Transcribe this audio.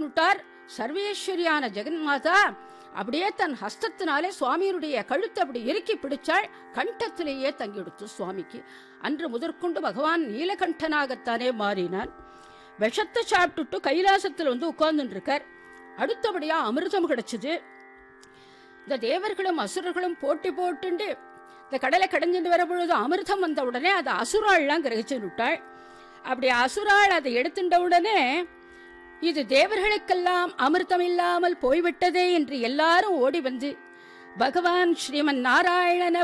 விட்டார் சர்வேஸ்வரியான ஜெகன்மாதா அப்படியே தன் ஹஸ்தத்தினாலே சுவாமியினுடைய கழுத்தை அப்படி இறுக்கி பிடிச்சாள் கண்டத்திலேயே தங்கிடுத்து சுவாமிக்கு அன்று முதற்கொண்டு பகவான் நீலகண்டனாகத்தானே மாறினான் விஷத்தை சாப்பிட்டுட்டு கைலாசத்தில் வந்து உட்கார்ந்துட்டு இருக்கார் அடுத்தபடியா அமிர்தம் கிடைச்சது இந்த தேவர்களும் அசுரர்களும் போட்டி போட்டுண்டு இந்த கடலை கடைஞ்சிட்டு வர பொழுது அமிர்தம் வந்த உடனே அதை அசுராள்லாம் கிரகிச்சு விட்டாள் அப்படி அசுராள் அதை எடுத்துட்ட உடனே இது தேவர்களுக்கெல்லாம் அமிர்தம் இல்லாமல் போய்விட்டதே என்று எல்லாரும் ஓடி வந்து பகவான் ஸ்ரீமன் நாராயணன